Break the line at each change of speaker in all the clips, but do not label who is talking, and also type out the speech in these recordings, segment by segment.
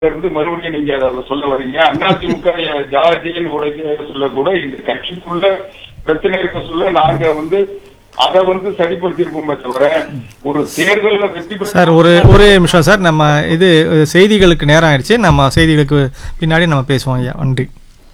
இருந்து மறுபடியும் நீங்க அதை சொல்ல வர்றீங்க அதிமுக ஜாதின்னு உடைக்க சொல்ல கூட இந்த கட்சிக்குள்ள பிரச்சனை இருக்க சொல்ல நாங்க வந்து அதை வந்து சரிப்படுத்தியிருப்போமே தவிர ஒரு தேர்தல்ல வெற்றி பெற்ற
சார் ஒரு ஒரே நிமிஷம் சார் நம்ம இது அஹ், செய்திகளுக்கு நேரம் ஆயிடுச்சு நம்ம செய்திகளுக்கு பின்னாடி நம்ம பேசுவோம் ஐயா நன்றி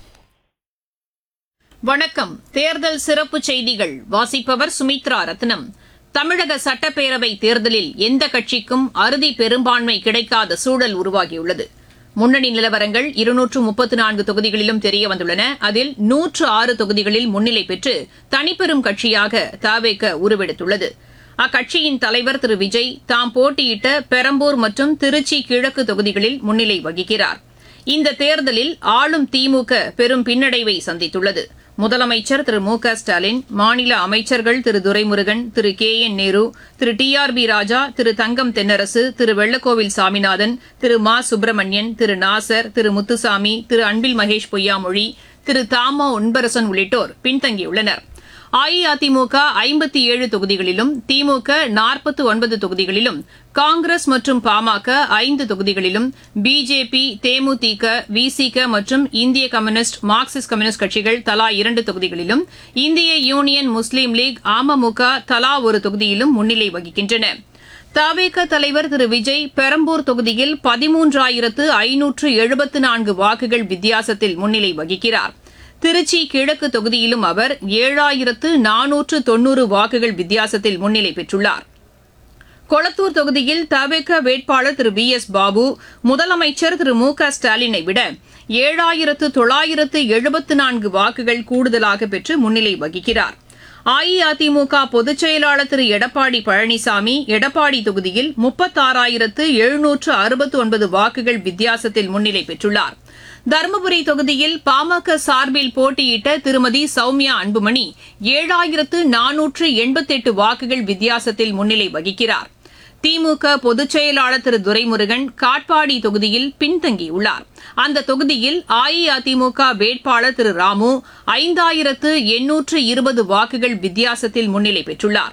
வணக்கம் தேர்தல் சிறப்பு செய்திகள் வாசிப்பவர் சுமித்ரா ரத்னம் தமிழக சட்டப்பேரவை தேர்தலில் எந்த கட்சிக்கும் அறுதி பெரும்பான்மை கிடைக்காத சூழல் உருவாகியுள்ளது முன்னணி நிலவரங்கள் இருநூற்று முப்பத்து நான்கு தொகுதிகளிலும் தெரியவந்துள்ளன அதில் நூற்று ஆறு தொகுதிகளில் முன்னிலை பெற்று தனிப்பெரும் கட்சியாக தவேக உருவெடுத்துள்ளது அக்கட்சியின் தலைவர் திரு விஜய் தாம் போட்டியிட்ட பெரம்பூர் மற்றும் திருச்சி கிழக்கு தொகுதிகளில் முன்னிலை வகிக்கிறார் இந்த தேர்தலில் ஆளும் திமுக பெரும் பின்னடைவை சந்தித்துள்ளது முதலமைச்சர் திரு மு க ஸ்டாலின் மாநில அமைச்சர்கள் Thiru Duraimurugan Thiru K N Nehru Thiru T R B Raja Thiru Thangam Thennarasu Thiru Vellakoil Saminathan Thiru Ma Subramanian திரு நாசர் திரு முத்துசாமி திரு அன்பில் மகேஷ் பொய்யாமொழி திரு தாமோ உன்பரசன் உள்ளிட்டோர் பின்தங்கியுள்ளனர் அஇஅதிமுக ஐம்பத்தி ஏழு தொகுதிகளிலும் திமுக நாற்பத்தி ஒன்பது தொகுதிகளிலும் காங்கிரஸ் மற்றும் பாமக ஐந்து தொகுதிகளிலும் பிஜேபி தேமுதிக விசிக மற்றும் இந்திய கம்யூனிஸ்ட் மார்க்சிஸ்ட் கம்யூனிஸ்ட் கட்சிகள் தலா இரண்டு தொகுதிகளிலும் இந்திய யூனியன் முஸ்லீம் லீக் அமமுக தலா ஒரு தொகுதியிலும் முன்னிலை வகிக்கின்றன தவேக தலைவர் திரு விஜய் பெரம்பூர் தொகுதியில் பதிமூன்றாயிரத்து ஐநூற்று எழுபத்து நான்கு வாக்குகள் வித்தியாசத்தில் முன்னிலை வகிக்கிறார் திருச்சி கிழக்கு தொகுதியிலும் அவர் ஏழாயிரத்து நானூற்று தொன்னூறு வாக்குகள் வித்தியாசத்தில் முன்னிலை பெற்றுள்ளார் கொளத்தூர் தொகுதியில் தவேக வேட்பாளர் திரு பி எஸ் பாபு முதலமைச்சர் திரு மு க ஸ்டாலினை விட ஏழாயிரத்து தொள்ளாயிரத்து எழுபத்து நான்கு வாக்குகள் கூடுதலாக பெற்று முன்னிலை வகிக்கிறார் அஇஅதிமுக பொதுச் செயலாளர் திரு எடப்பாடி பழனிசாமி எடப்பாடி தொகுதியில் முப்பத்தாறாயிரத்து எழுநூற்று அறுபத்து ஒன்பது வாக்குகள் வித்தியாசத்தில் முன்னிலை பெற்றுள்ளார் தருமபுரி தொகுதியில் பாமக சார்பில் போட்டியிட்ட திருமதி சௌமியா அன்புமணி ஏழாயிரத்து நானூற்று எண்பத்தெட்டு வாக்குகள் வித்தியாசத்தில் முன்னிலை வகிக்கிறார் திமுக பொதுச் செயலாளர் திரு துரைமுருகன் காட்பாடி தொகுதியில் பின்தங்கியுள்ளார் அந்த தொகுதியில் அஇஅதிமுக வேட்பாளர் திரு ராமு ஐந்தாயிரத்து எண்ணூற்று இருபது வாக்குகள் வித்தியாசத்தில் முன்னிலை பெற்றுள்ளார்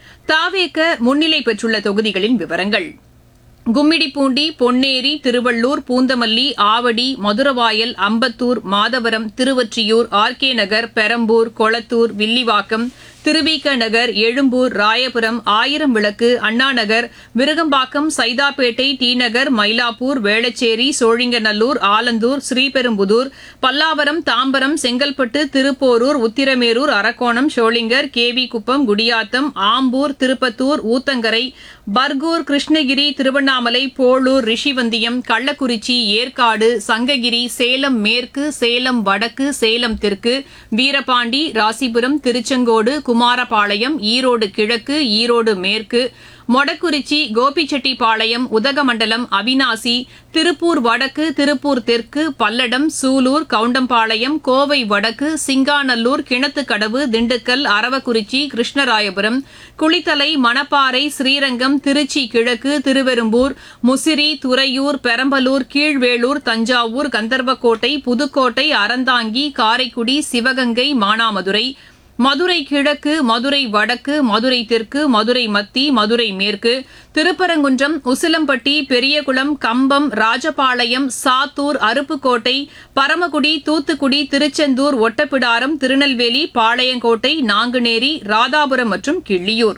தாவேக முன்னிலை பெற்றுள்ள தொகுதிகளின் விவரங்கள் Gummidipoondi Ponneri Tiruvallur Poonamallee Avadi Maduravoyal Ambattur Madhavaram Thiruvottiyur R K Nagar Perambur Kolathur Villivakkam Thiruvika Nagar Egmore Royapuram Aayiram Vilakku Annanagar Virugambakkam Saidapet T Nagar Mylapore Velachery Sholinganallur Alandur Sriperumbudur Pallavaram Tambaram Chengalpattu Thiruporur Uthiramerur Arakkonam Sholingur K V Kuppam Gudiyatham Ambur Tirupattur Uthangarai Bargur Krishnagiri Tiruvannamalai Polur Rishivandiyam Kallakurichi Yercaud Sankagiri Salem மேற்கு சேலம் வடக்கு சேலம் தெற்கு வீரபாண்டி ராசிபுரம் திருச்செங்கோடு குமாரபாளையம் ஈரோடு கிழக்கு ஈரோடு மேற்கு மொடக்குறிச்சி கோபிச்செட்டிப்பாளையம் உதகமண்டலம் அவினாசி திருப்பூர் வடக்கு திருப்பூர் தெற்கு பல்லடம் சூலூர் கவுண்டம்பாளையம் கோவை வடக்கு சிங்காநல்லூர் கிணத்துக்கடவு திண்டுக்கல் அரவக்குறிச்சி கிருஷ்ணராயபுரம் குளித்தலை மணப்பாறை ஸ்ரீரங்கம் திருச்சி கிழக்கு திருவெரும்பூர் முசிறி துறையூர் பெரம்பலூர் கீழ்வேளூர் தஞ்சாவூர் கந்தர்வக்கோட்டை புதுக்கோட்டை அறந்தாங்கி காரைக்குடி சிவகங்கை மானாமதுரை மதுரை கிழக்கு மதுரை வடக்கு மதுரை தெற்கு மதுரை மத்தி மதுரை மேற்கு திருப்பரங்குன்றம் உசிலம்பட்டி பெரியகுளம் கம்பம் ராஜபாளையம் சாத்தூர் அருப்புக்கோட்டை பரமக்குடி தூத்துக்குடி திருச்செந்தூர் ஒட்டப்பிடாரம் திருநெல்வேலி பாளையங்கோட்டை நாங்குநேரி ராதாபுரம் மற்றும் கிள்ளியூர்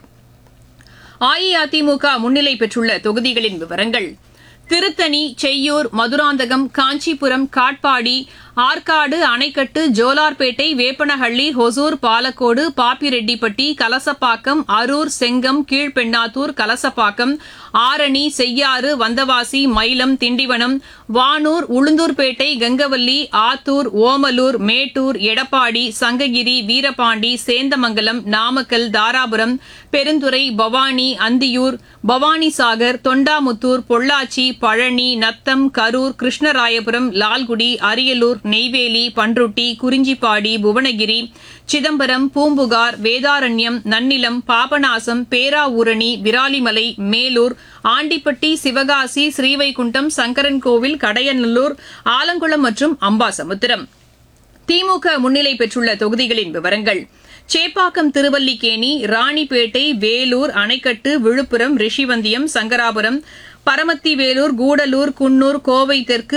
அஇஅதிமுக முன்னிலை பெற்றுள்ள தொகுதிகளின் விவரங்கள் திருத்தணி செய்யூர் மதுராந்தகம் காஞ்சிபுரம் காட்பாடி ஆற்காடு அணைக்கட்டு ஜோலார்பேட்டை வேப்பனஹள்ளி ஹொசூர் பாலக்கோடு பாப்பிரெட்டிப்பட்டி கலசப்பாக்கம் அரூர் செங்கம் கீழ்பெண்ணாத்தூர் கலசப்பாக்கம் ஆரணி செய்யாறு வந்தவாசி மயிலம் திண்டிவனம் வானூர் உளுந்தூர்பேட்டை கங்கவல்லி ஆத்தூர் ஓமலூர் மேட்டூர் எடப்பாடி சங்ககிரி வீரபாண்டி சேந்தமங்கலம் நாமக்கல் தாராபுரம் பெருந்துறை பவானி அந்தியூர் பவானிசாகர் தொண்டாமுத்தூர் பொள்ளாச்சி பழனி நத்தம் கரூர் கிருஷ்ணராயபுரம் லால்குடி அரியலூர் நெய்வேலி பன்ருட்டி குறிஞ்சிப்பாடி புவனகிரி சிதம்பரம் பூம்புகார் வேதாரண்யம் நன்னிலம் பாபநாசம் பேராவூரணி விராலிமலை மேலூர் ஆண்டிப்பட்டி சிவகாசி ஸ்ரீவைகுண்டம் சங்கரன்கோவில் கடையநல்லூர் ஆலங்குளம் மற்றும் அம்பாசமுத்திரம் திமுக முன்னிலை பெற்றுள்ள தொகுதிகளின் விவரங்கள் சேப்பாக்கம் திருவல்லிக்கேணி ராணிப்பேட்டை வேலூர் அணைக்கட்டு விழுப்புரம் ரிஷிவந்தியம் சங்கராபுரம் பரமத்தி வேலூர் கூடலூர் குன்னூர் கோவை தெற்கு